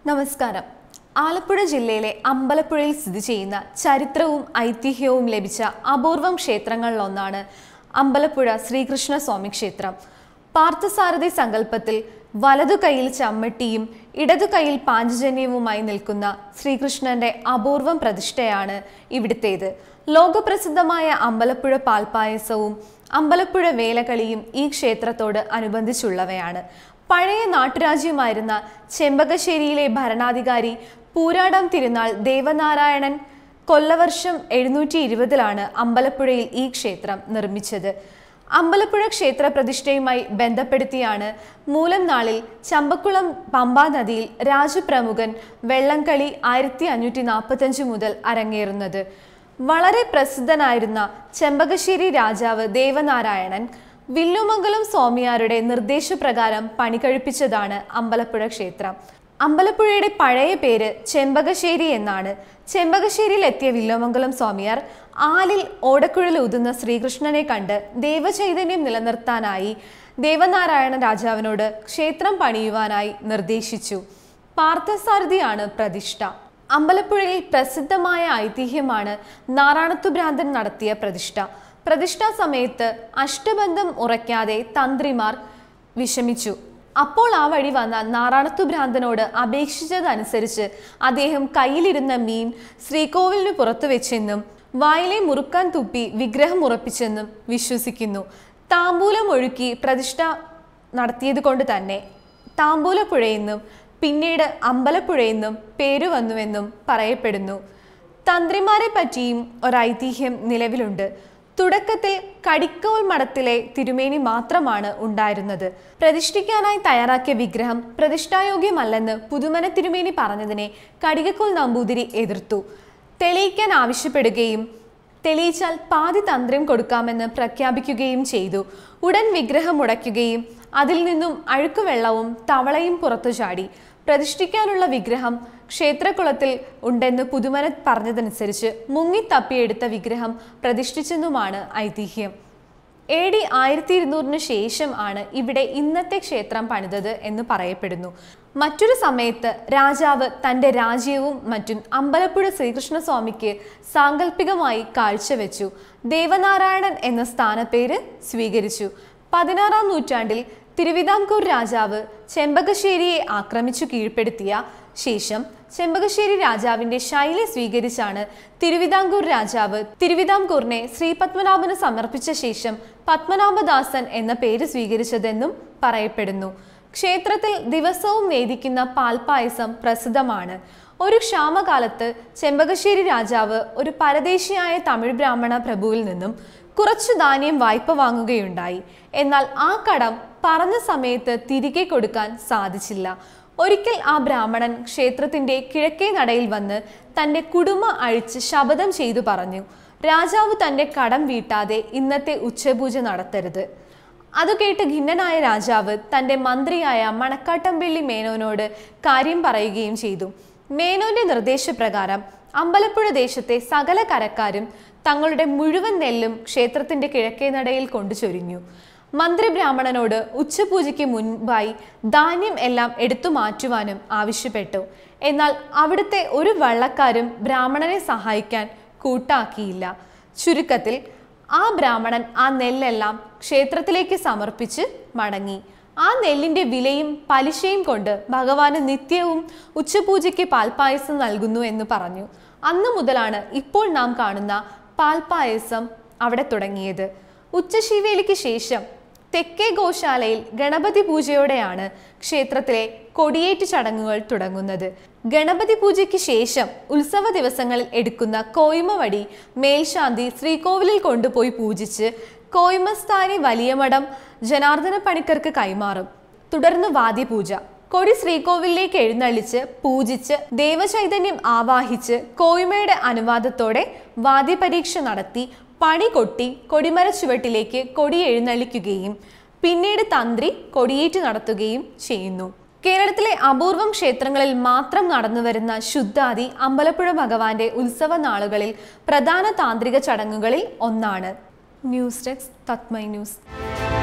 നമസ്കാരം ആലപ്പുഴ ജില്ലയിലെ അമ്പലപ്പുഴയിൽ സ്ഥിതി ചെയ്യുന്ന ചരിത്രവും ഐതിഹ്യവും ലഭിച്ച അപൂർവം ക്ഷേത്രങ്ങളിലൊന്നാണ് അമ്പലപ്പുഴ ശ്രീകൃഷ്ണ സ്വാമി ക്ഷേത്രം പാർത്ഥസാരഥി സങ്കല്പത്തിൽ വലതു കൈയിൽ ചമ്മട്ടിയും ഇടതു കൈയിൽ പാഞ്ചജന്യവുമായി നിൽക്കുന്ന ശ്രീകൃഷ്ണന്റെ അപൂർവം പ്രതിഷ്ഠയാണ് ഇവിടുത്തേത് ലോകപ്രസിദ്ധമായ അമ്പലപ്പുഴ പാൽപ്പായസവും അമ്പലപ്പുഴ വേലകളിയും ഈ ക്ഷേത്രത്തോട് അനുബന്ധിച്ചുള്ളവയാണ് പഴയ നാട്ടുരാജ്യമായിരുന്ന ചെമ്പകശ്ശേരിയിലെ ഭരണാധികാരി പൂരാടം തിരുനാൾ ദേവനാരായണൻ കൊല്ലവർഷം എഴുന്നൂറ്റി ഇരുപതിലാണ് അമ്പലപ്പുഴയിൽ ഈ ക്ഷേത്രം നിർമ്മിച്ചത് അമ്പലപ്പുഴ ക്ഷേത്ര പ്രതിഷ്ഠയുമായി ബന്ധപ്പെടുത്തിയാണ് മൂലം നാളിൽ ചമ്പക്കുളം പമ്പാ നദിയിൽ രാജപ്രമുഖൻ വെള്ളംകളി ആയിരത്തി അഞ്ഞൂറ്റി നാൽപ്പത്തഞ്ച് മുതൽ അരങ്ങേറുന്നത് വളരെ പ്രസിദ്ധനായിരുന്ന ചെമ്പകശ്ശേരി രാജാവ് ദേവനാരായണൻ വില്ലുമംഗലം സ്വാമിയാരുടെ നിർദ്ദേശപ്രകാരം പണികഴിപ്പിച്ചതാണ് അമ്പലപ്പുഴ ക്ഷേത്രം അമ്പലപ്പുഴയുടെ പഴയ പേര് ചെമ്പകശ്ശേരി എന്നാണ് ചെമ്പകശ്ശേരിയിൽ എത്തിയ വില്ലുമംഗലം സ്വാമിയാർ ആലിൽ ഓടക്കുഴൽ ഊതുന്ന ശ്രീകൃഷ്ണനെ കണ്ട് ദേവചൈതന്യം നിലനിർത്താനായി ദേവനാരായണ രാജാവിനോട് ക്ഷേത്രം പണിയുവാനായി നിർദ്ദേശിച്ചു പാർത്ഥസാരഥിയാണ് പ്രതിഷ്ഠ അമ്പലപ്പുഴയിൽ പ്രസിദ്ധമായ ഐതിഹ്യമാണ് നാറാണത്തു ഭ്രാന്തൻ നടത്തിയ പ്രതിഷ്ഠ പ്രതിഷ്ഠാ സമയത്ത് അഷ്ടബന്ധം ഉറയ്ക്കാതെ തന്ത്രിമാർ വിഷമിച്ചു അപ്പോൾ ആ വഴി വന്ന നാറാണത്തു ഭ്രാന്തനോട് അപേക്ഷിച്ചതനുസരിച്ച് അദ്ദേഹം കയ്യിലിരുന്ന മീൻ ശ്രീകോവിലിന് പുറത്തു വെച്ചെന്നും വായിലെ മുറുക്കാൻ തുപ്പി വിഗ്രഹം ഉറപ്പിച്ചെന്നും വിശ്വസിക്കുന്നു താമ്പൂലം ഒഴുക്കി പ്രതിഷ്ഠ നടത്തിയത് കൊണ്ട് തന്നെ താമ്പൂലപ്പുഴയെന്നും പിന്നീട് അമ്പലപ്പുഴയെന്നും പേരു വന്നുവെന്നും പറയപ്പെടുന്നു തന്ത്രിമാരെ പറ്റിയും ഒരൈതിഹ്യം നിലവിലുണ്ട് തുടക്കത്തിൽ കടിക്കോൽ മഠത്തിലെ തിരുമേനി മാത്രമാണ് ഉണ്ടായിരുന്നത് പ്രതിഷ്ഠിക്കാനായി തയ്യാറാക്കിയ വിഗ്രഹം പ്രതിഷ്ഠായോഗ്യമല്ലെന്ന് പുതുമന തിരുമേനി പറഞ്ഞതിനെ കടികക്കോൽ നമ്പൂതിരി എതിർത്തു തെളിയിക്കാൻ ആവശ്യപ്പെടുകയും തെളിയിച്ചാൽ പാതി തന്ത്രം കൊടുക്കാമെന്ന് പ്രഖ്യാപിക്കുകയും ചെയ്തു ഉടൻ വിഗ്രഹം ഉടയ്ക്കുകയും അതിൽ നിന്നും അഴുക്കുവെള്ളവും തവളയും പുറത്തു ചാടി പ്രതിഷ്ഠിക്കാനുള്ള വിഗ്രഹം ക്ഷേത്രകുളത്തിൽ ഉണ്ടെന്ന് പുതുമന പറഞ്ഞതനുസരിച്ച് മുങ്ങി തപ്പിയെടുത്ത വിഗ്രഹം പ്രതിഷ്ഠിച്ചെന്നുമാണ് ഐതിഹ്യം എ ഡി ആയിരത്തി ഇരുന്നൂറിന് ശേഷം ആണ് ഇവിടെ ഇന്നത്തെ ക്ഷേത്രം പണിതത് എന്ന് പറയപ്പെടുന്നു മറ്റൊരു സമയത്ത് രാജാവ് തൻ്റെ രാജ്യവും മറ്റും അമ്പലപ്പുഴ ശ്രീകൃഷ്ണസ്വാമിക്ക് സാങ്കല്പികമായി കാഴ്ചവെച്ചു ദേവനാരായണൻ എന്ന സ്ഥാനപ്പേര് സ്വീകരിച്ചു പതിനാറാം നൂറ്റാണ്ടിൽ തിരുവിതാംകൂർ രാജാവ് ചെമ്പകശ്ശേരിയെ ആക്രമിച്ചു കീഴ്പ്പെടുത്തിയ ശേഷം ചെമ്പകശ്ശേരി രാജാവിന്റെ ശൈലി സ്വീകരിച്ചാണ് തിരുവിതാംകൂർ രാജാവ് തിരുവിതാംകൂറിനെ ശ്രീ പത്മനാഭന് സമർപ്പിച്ച ശേഷം പത്മനാഭദാസൻ എന്ന പേര് സ്വീകരിച്ചതെന്നും പറയപ്പെടുന്നു ക്ഷേത്രത്തിൽ ദിവസവും നേദിക്കുന്ന പാൽപ്പായസം പ്രസിദ്ധമാണ് ഒരു ക്ഷാമകാലത്ത് ചെമ്പകശ്ശേരി രാജാവ് ഒരു പരദേശിയായ തമിഴ് ബ്രാഹ്മണ പ്രഭുവിൽ നിന്നും കുറച്ചു ധാന്യം വായ്പ വാങ്ങുകയുണ്ടായി എന്നാൽ ആ കടം പറഞ്ഞ സമയത്ത് തിരികെ കൊടുക്കാൻ സാധിച്ചില്ല ഒരിക്കൽ ആ ബ്രാഹ്മണൻ ക്ഷേത്രത്തിന്റെ കിഴക്കേ നടയിൽ വന്ന് തന്റെ കുടുംബ അഴിച്ച് ശപഥം ചെയ്തു പറഞ്ഞു രാജാവ് തന്റെ കടം വീട്ടാതെ ഇന്നത്തെ ഉച്ചപൂജ നടത്തരുത് അതു കേട്ട് ഖിന്നനായ രാജാവ് തന്റെ മന്ത്രിയായ മണക്കാട്ടംപള്ളി മേനോനോട് കാര്യം പറയുകയും ചെയ്തു മേനോന്റെ നിർദ്ദേശപ്രകാരം അമ്പലപ്പുഴ ദേശത്തെ സകല കരക്കാരും തങ്ങളുടെ മുഴുവൻ നെല്ലും ക്ഷേത്രത്തിന്റെ കിഴക്കേ നടയിൽ കൊണ്ടു ചൊരിഞ്ഞു മന്ത്രി ബ്രാഹ്മണനോട് ഉച്ചപൂജയ്ക്ക് മുൻപായി ധാന്യം എല്ലാം എടുത്തു മാറ്റുവാനും ആവശ്യപ്പെട്ടു എന്നാൽ അവിടുത്തെ ഒരു വള്ളക്കാരും ബ്രാഹ്മണനെ സഹായിക്കാൻ കൂട്ടാക്കിയില്ല ചുരുക്കത്തിൽ ആ ബ്രാഹ്മണൻ ആ നെല്ലെല്ലാം ക്ഷേത്രത്തിലേക്ക് സമർപ്പിച്ച് മടങ്ങി ആ നെല്ലിന്റെ വിലയും പലിശയും കൊണ്ട് ഭഗവാന് നിത്യവും ഉച്ചപൂജയ്ക്ക് പാൽപ്പായസം നൽകുന്നു എന്ന് പറഞ്ഞു അന്നു മുതലാണ് ഇപ്പോൾ നാം കാണുന്ന പാൽപ്പായസം അവിടെ തുടങ്ങിയത് ഉച്ചശീവേലിക്ക് ശേഷം തെക്കേ ഗോശാലയിൽ ഗണപതി പൂജയോടെയാണ് ക്ഷേത്രത്തിലെ കൊടിയേറ്റ് ചടങ്ങുകൾ തുടങ്ങുന്നത് ഗണപതി പൂജയ്ക്ക് ശേഷം ഉത്സവ ദിവസങ്ങളിൽ എടുക്കുന്ന കോയ്മ വടി മേൽശാന്തി ശ്രീകോവിലിൽ കൊണ്ടുപോയി പൂജിച്ച് കോയ്മസ്ഥാനി വലിയ മഠം ജനാർദ്ദന പണിക്കർക്ക് കൈമാറും തുടർന്ന് വാദ്യപൂജ കൊടി ശ്രീകോവിലേക്ക് എഴുന്നള്ളിച്ച് പൂജിച്ച് ദേവചൈതന്യം ആവാഹിച്ച് കോയ്മയുടെ അനുവാദത്തോടെ വാദ്യപരീക്ഷ നടത്തി പണി കൊട്ടി കൊടിമര ചുവട്ടിലേക്ക് കൊടി എഴുന്നള്ളിക്കുകയും പിന്നീട് തന്ത്രി കൊടിയേറ്റ് നടത്തുകയും ചെയ്യുന്നു കേരളത്തിലെ അപൂർവം ക്ഷേത്രങ്ങളിൽ മാത്രം നടന്നുവരുന്ന ശുദ്ധാദി അമ്പലപ്പുഴ ഭഗവാന്റെ ഉത്സവ നാളുകളിൽ പ്രധാന താന്ത്രിക ചടങ്ങുകളിൽ ഒന്നാണ് ന്യൂസ് ഡെസ്ക് തത്മൈ ന്യൂസ്